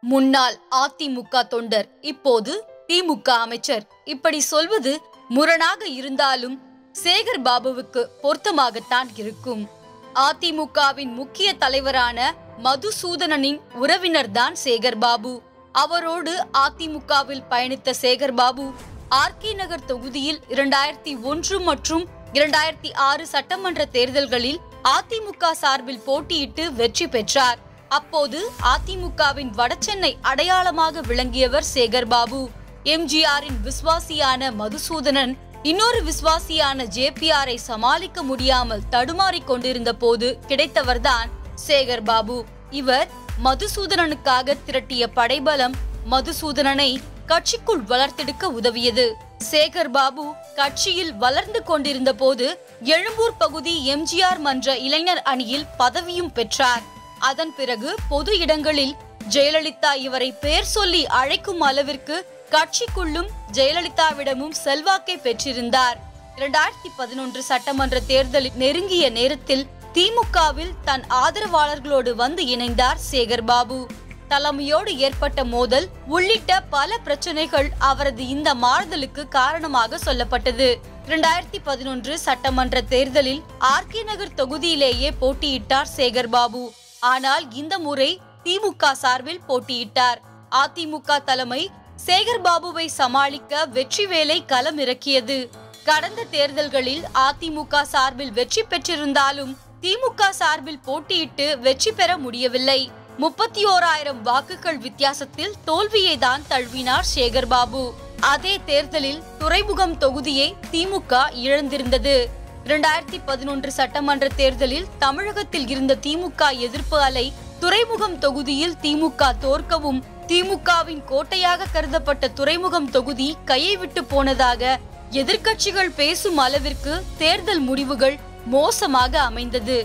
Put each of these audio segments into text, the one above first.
முன்னாள் அதிமுக தொண்டர் இப்போது திமுக அமைச்சர் இப்படி சொல்வது முரணாக இருந்தாலும் சேகர் பாபுவுக்கு பொருத்தமாகத்தான் இருக்கும் அதிமுகவின் முக்கிய தலைவரான மதுசூதனனின் உறவினர்தான் சேகர் பாபு அவரோடு அதிமுகவில் பயணித்த சேகர் பாபு ஆர்கே நகர் தொகுதியில் இரண்டாயிரத்தி ஒன்று மற்றும் இரண்டாயிரத்தி ஆறு சட்டமன்ற தேர்தல்களில் அதிமுக சார்பில் போட்டியிட்டு வெற்றி பெற்றார் அப்போது அதிமுகவின் வடசென்னை அடையாளமாக விளங்கியவர் சேகர் பாபு எம்ஜிஆரின் விசுவாசியான மதுசூதனன் இன்னொரு விசுவாசியான ஜேபிஆரை சமாளிக்க முடியாமல் தடுமாறிக் கொண்டிருந்த போது கிடைத்தவர்தான் சேகர் பாபு இவர் மதுசூதனனுக்காக திரட்டிய படைபலம் மதுசூதனனை கட்சிக்குள் வளர்த்தெடுக்க உதவியது சேகர் பாபு கட்சியில் வளர்ந்து கொண்டிருந்த போது எழும்பூர் பகுதி எம்ஜிஆர் மன்ற இளைஞர் அணியில் பதவியும் பெற்றார் அதன் பிறகு பொது இடங்களில் ஜெயலலிதா இவரை பெயர் சொல்லி அழைக்கும் அளவிற்கு கட்சிக்குள்ளும் ஜெயலலிதாவிடமும் செல்வாக்கை பெற்றிருந்தார் இரண்டாயிரத்தி பதினொன்று சட்டமன்ற தேர்தலில் நெருங்கிய நேரத்தில் திமுகவில் தன் ஆதரவாளர்களோடு வந்து இணைந்தார் சேகர் பாபு தலைமையோடு ஏற்பட்ட மோதல் உள்ளிட்ட பல பிரச்சனைகள் அவரது இந்த மாறுதலுக்கு காரணமாக சொல்லப்பட்டது இரண்டாயிரத்தி பதினொன்று சட்டமன்ற தேர்தலில் ஆர்கே நகர் தொகுதியிலேயே போட்டியிட்டார் சேகர் பாபு ஆனால் இந்த முறை திமுக சார்பில் போட்டியிட்டார் அதிமுக தலைமை சேகர் பாபுவை சமாளிக்க வெற்றிவேலை களம் இறக்கியது கடந்த தேர்தல்களில் அதிமுக சார்பில் வெற்றி பெற்றிருந்தாலும் திமுக சார்பில் போட்டியிட்டு வெற்றி பெற முடியவில்லை முப்பத்தி ஓராயிரம் வாக்குகள் வித்தியாசத்தில் தோல்வியை தான் தழுவினார் சேகர் பாபு அதே தேர்தலில் துறைமுகம் தொகுதியை திமுக இழந்திருந்தது இரண்டாயிரத்தி பதினொன்று சட்டமன்ற தேர்தலில் தமிழகத்தில் இருந்த திமுக எதிர்ப்பு அலை துறைமுகம் தொகுதியில் திமுக தோற்கவும் திமுகவின் கோட்டையாக கருதப்பட்ட துறைமுகம் தொகுதி கையை விட்டு போனதாக எதிர்க்கட்சிகள் பேசும் அளவிற்கு தேர்தல் முடிவுகள் மோசமாக அமைந்தது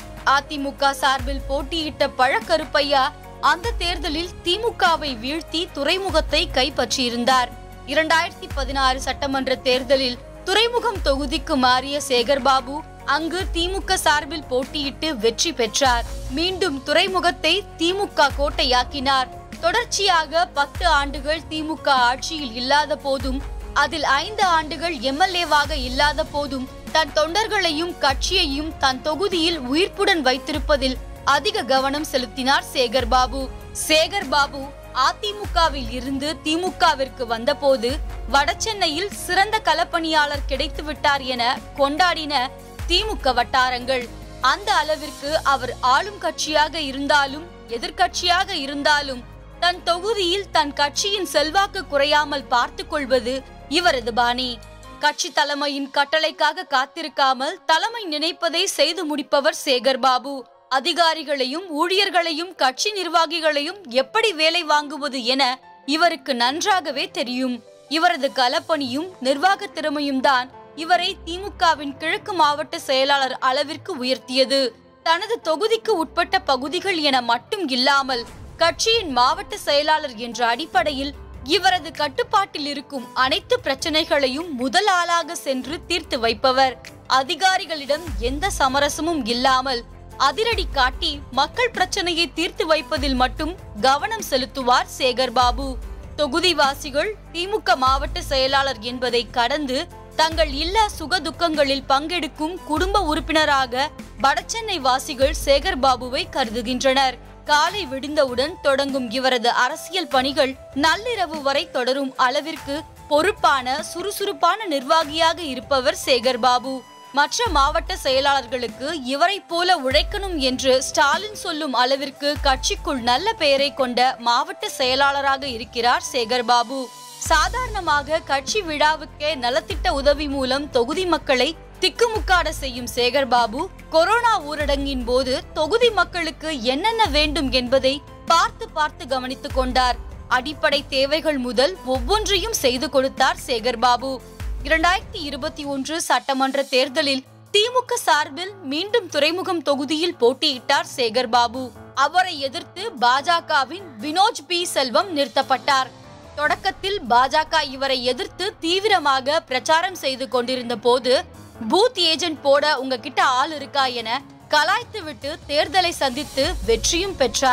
அதிமுக சார்பில் போட்டியிட்ட பழக்கருப்பையா அந்த தேர்தலில் திமுகவை வீழ்த்தி துறைமுகத்தை கைப்பற்றியிருந்தார் இரண்டாயிரத்தி பதினாறு சட்டமன்ற தேர்தலில் துறைமுகம் தொகுதிக்கு மாறிய சேகர்பாபு அங்கு திமுக சார்பில் போட்டியிட்டு வெற்றி பெற்றார் மீண்டும் துறைமுகத்தை திமுக கோட்டையாக்கினார் தொடர்ச்சியாக பத்து ஆண்டுகள் திமுக ஆட்சியில் இல்லாத போதும் அதில் ஐந்து ஆண்டுகள் எம்எல்ஏவாக இல்லாத போதும் தன் தொண்டர்களையும் கட்சியையும் தன் தொகுதியில் உயிர்ப்புடன் வைத்திருப்பதில் அதிக கவனம் செலுத்தினார் சேகர் பாபு சேகர் பாபு அதிமுகவில் இருந்து திமுகவிற்கு வந்தபோது வடசென்னையில் சிறந்த களப்பணியாளர் கிடைத்து விட்டார் என கொண்டாடின திமுக வட்டாரங்கள் அந்த அளவிற்கு அவர் ஆளும் கட்சியாக இருந்தாலும் எதிர்க்கட்சியாக இருந்தாலும் தன் தொகுதியில் தன் கட்சியின் செல்வாக்கு குறையாமல் பார்த்துக் கொள்வது இவரது பாணி கட்சி தலைமையின் கட்டளைக்காக காத்திருக்காமல் தலைமை நினைப்பதை செய்து முடிப்பவர் சேகர் பாபு அதிகாரிகளையும் ஊழியர்களையும் கட்சி நிர்வாகிகளையும் எப்படி வேலை வாங்குவது என இவருக்கு நன்றாகவே தெரியும் இவரது களப்பணியும் நிர்வாக திறமையும் தான் இவரை திமுகவின் கிழக்கு மாவட்ட செயலாளர் அளவிற்கு உயர்த்தியது தனது தொகுதிக்கு உட்பட்ட பகுதிகள் என மட்டும் இல்லாமல் கட்சியின் மாவட்ட செயலாளர் என்ற அடிப்படையில் இவரது கட்டுப்பாட்டில் இருக்கும் அனைத்து பிரச்சனைகளையும் முதல் ஆளாக சென்று தீர்த்து வைப்பவர் அதிகாரிகளிடம் எந்த சமரசமும் இல்லாமல் அதிரடி காட்டி மக்கள் பிரச்சனையை தீர்த்து வைப்பதில் மட்டும் கவனம் செலுத்துவார் சேகர் பாபு தொகுதிவாசிகள் திமுக மாவட்ட செயலாளர் என்பதை கடந்து தங்கள் இல்ல சுக துக்கங்களில் பங்கெடுக்கும் குடும்ப உறுப்பினராக வடசென்னை வாசிகள் சேகர் பாபுவை கருதுகின்றனர் காலை விடிந்தவுடன் தொடங்கும் இவரது அரசியல் பணிகள் நள்ளிரவு வரை தொடரும் அளவிற்கு பொறுப்பான சுறுசுறுப்பான நிர்வாகியாக இருப்பவர் சேகர் பாபு மற்ற மாவட்ட செயலாளர்களுக்கு இவரைப் போல உழைக்கணும் என்று ஸ்டாலின் சொல்லும் அளவிற்கு கட்சிக்குள் நல்ல பெயரை கொண்ட மாவட்ட செயலாளராக இருக்கிறார் சேகர் பாபு சாதாரணமாக கட்சி விழாவுக்கே நலத்திட்ட உதவி மூலம் தொகுதி மக்களை திக்குமுக்காட செய்யும் சேகர் பாபு கொரோனா ஊரடங்கின் போது தொகுதி மக்களுக்கு என்னென்ன வேண்டும் என்பதை பார்த்து பார்த்து கவனித்துக் கொண்டார் அடிப்படை தேவைகள் முதல் ஒவ்வொன்றையும் செய்து கொடுத்தார் சேகர் பாபு இரண்டாயிரத்தி இருபத்தி ஒன்று சட்டமன்ற தேர்தலில் திமுக சார்பில் மீண்டும் துறைமுகம் தொகுதியில் போட்டியிட்டார் சேகர் பாபு அவரை எதிர்த்து பாஜகவின் வினோஜ் பி செல்வம் நிறுத்தப்பட்டார் தொடக்கத்தில் பாஜக இவரை எதிர்த்து தீவிரமாக பிரச்சாரம் செய்து கொண்டிருந்த போது பூத் ஏஜென்ட் போட உங்ககிட்ட ஆள் இருக்கா என கலாய்த்து விட்டு தேர்தலை சந்தித்து வெற்றியும் பெற்றார்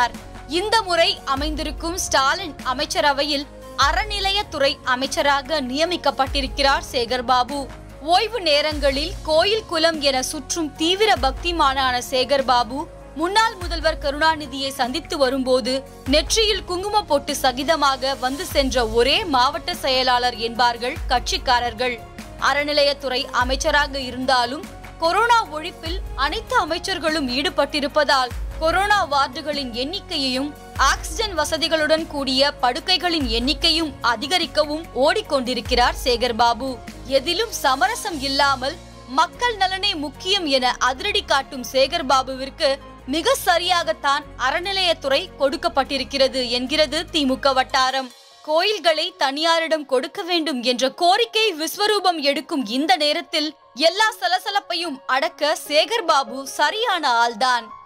இந்த முறை அமைந்திருக்கும் ஸ்டாலின் அமைச்சரவையில் அறநிலையத்துறை அமைச்சராக நியமிக்கப்பட்டிருக்கிறார் சேகர்பாபு ஓய்வு நேரங்களில் கோயில் குலம் என சுற்றும் தீவிர பக்திமானான சேகர்பாபு முன்னாள் முதல்வர் கருணாநிதியை சந்தித்து வரும்போது நெற்றியில் குங்கும பொட்டு சகிதமாக வந்து சென்ற ஒரே மாவட்ட செயலாளர் என்பார்கள் கட்சிக்காரர்கள் அறநிலையத்துறை அமைச்சராக இருந்தாலும் கொரோனா ஒழிப்பில் அனைத்து அமைச்சர்களும் ஈடுபட்டிருப்பதால் கொரோனா வார்டுகளின் எண்ணிக்கையையும் ஆக்சிஜன் வசதிகளுடன் கூடிய படுக்கைகளின் எண்ணிக்கையும் அதிகரிக்கவும் ஓடிக்கொண்டிருக்கிறார் சேகர்பாபு எதிலும் சமரசம் இல்லாமல் மக்கள் நலனே முக்கியம் என அதிரடி காட்டும் சேகர்பாபுவிற்கு மிக சரியாகத்தான் அறநிலையத்துறை கொடுக்கப்பட்டிருக்கிறது என்கிறது திமுக வட்டாரம் கோயில்களை தனியாரிடம் கொடுக்க வேண்டும் என்ற கோரிக்கை விஸ்வரூபம் எடுக்கும் இந்த நேரத்தில் எல்லா சலசலப்பையும் அடக்க சேகர்பாபு சரியான ஆள்தான்